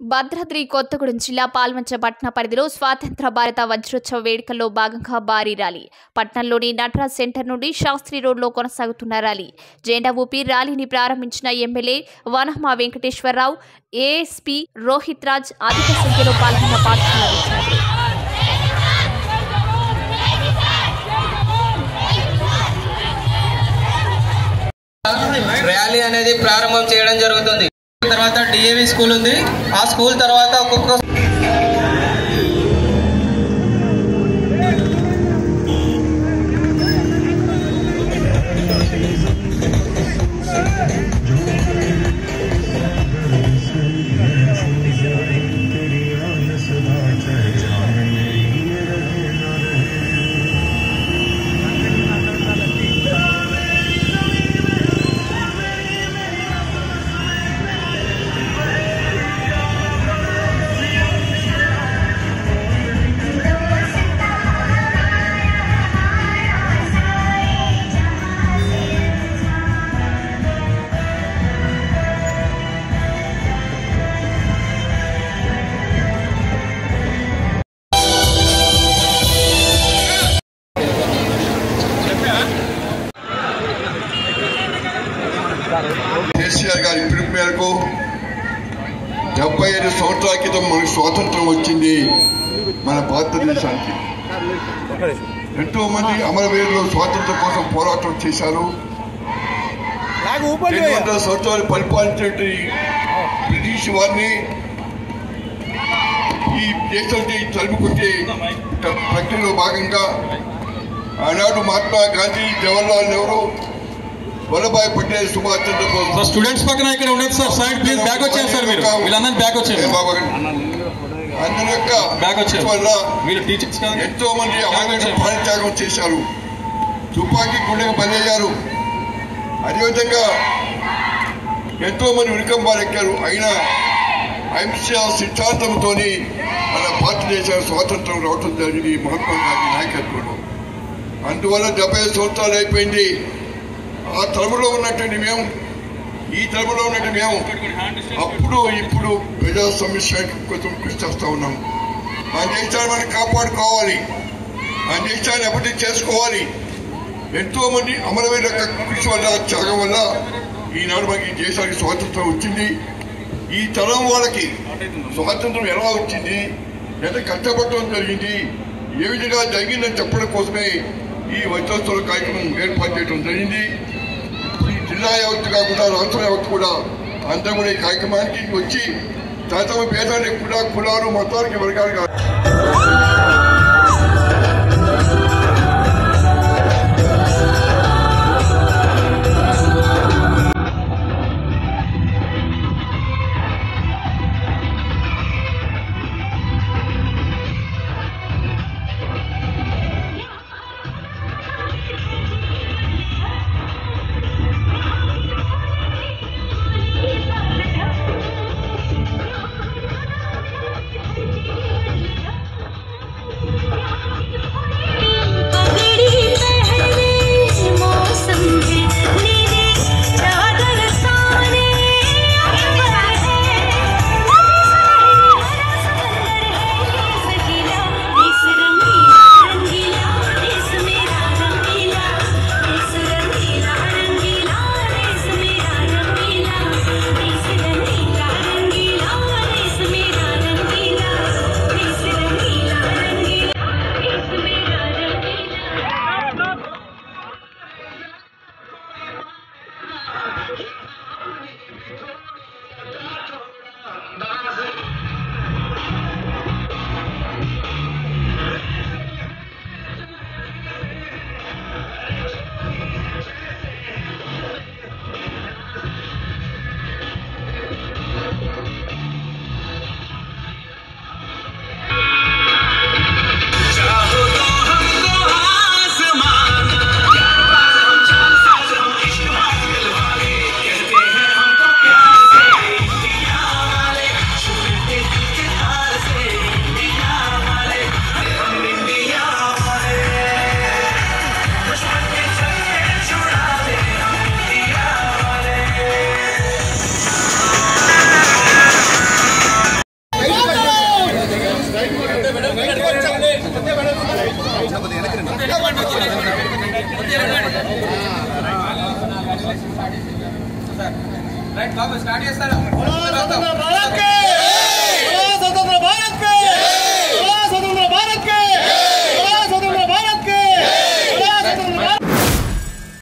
భద్రాద్రి కొత్తగూడెం జిల్లా పాల్వంచ పట్టణ పరిధిలో స్వాతంత్ర భారత వజ్రోత్సవ వేడుకల్లో భాగంగా భారీ ర్యాలీ పట్టణంలోని నటరాజ్ సెంటర్ నుండి శాస్త్రి రోడ్లో కొనసాగుతున్న ర్యాలీ జెండా ఊపి ర్యాలీని ప్రారంభించిన ఎమ్మెల్యే వనహమ వెంకటేశ్వరరావు ఏఎస్పీ రోహిత్ రాజ్ అధిక సంఖ్యలో పాల్గొన్న పాల్గొన్నారు ర్యాలీ అనేది ప్రారంభం చేయడం జరుగుతుంది తర్వాత డిఏవి స్కూల్ ఉంది ఆ స్కూల్ తర్వాత ఒక్కొక్క కేసీఆర్ గారి పిలుపు మేరకు డెబ్బై ఐదు సంవత్సరాల క్రితం మనకు స్వాతంత్రం వచ్చింది మన భారతదేశానికి ఎంతో మంది అమరవీరులు స్వాతంత్రం కోసం పోరాటం చేశారు రెండు వందల సంవత్సరాలు పరిపాలించినటువంటి బ్రిటిష్ వారిని ఈ దేశానికి తలుపుకొట్టే ప్రక్రియలో భాగంగా ఆనాడు మహాత్మా గాంధీ జవహర్లాల్ నెహ్రూ వల్లభాయ్ పటేల్ సుభాష్ చంద్రబోస్ సార్ స్టూడెంట్స్ పక్కన ఇక్కడ ఉండదు సార్ సైడ్ ప్లీజ్ బ్యాక్ వచ్చేయండి సార్ మీరు వీళ్ళందరూ బ్యాక్ వచ్చేయండి అందరి యొక్క బ్యాక్ వచ్చేయండి వల్ల మీరు టీచర్స్ కదా ఎంతో మంది అమరవీరులు ప్రాణత్యాగం చేశారు తుపాకీ గుండెకు బలయ్యారు అదేవిధంగా ఎంతో మంది ఉరికంబాలు ఎక్కారు అయినా అహింస సిద్ధాంతంతో మన భారతదేశ స్వాతంత్రం రావటం జరిగింది మహాత్మా గాంధీ నాయకత్వంలో అందువల్ల డెబ్బై ఐదు సంవత్సరాలు అయిపోయింది ఆ తరములో ఉన్నటువంటి మేము ఈ తరములో ఉన్నటువంటి మేము అప్పుడు ఇప్పుడు ప్రజా సమస్య కోసం కృషి చేస్తూ ఉన్నాం మన దేశాన్ని మనం కాపాడుకోవాలి మన దేశాన్ని అభివృద్ధి చేసుకోవాలి ఎంతో మంది అమరవీరుల యొక్క కృషి వల్ల త్యాగం వల్ల ఈనాడు మనకి ఈ దేశానికి స్వాతంత్రం వచ్చింది ఈ తరం వాళ్ళకి స్వాతంత్రం ఎలా వచ్చింది ఎంత కష్టపడటం జరిగింది ఏ విధంగా జరిగిందని చెప్పడం కోసమే ఈ వజ్రోత్సవ కార్యక్రమం ఏర్పాటు చేయడం జరిగింది ఇప్పుడు ఈ జిల్లా యావత్తు కాకుండా రాష్ట్రం యావత్తు కూడా అందరూ కూడా ఈ కార్యక్రమానికి వచ్చి తమ తమ భేదానికి కూడా కులాలు మతానికి వర్గాలు కాదు రైట్ బాబు స్టార్ట్ చేస్తారా भारत के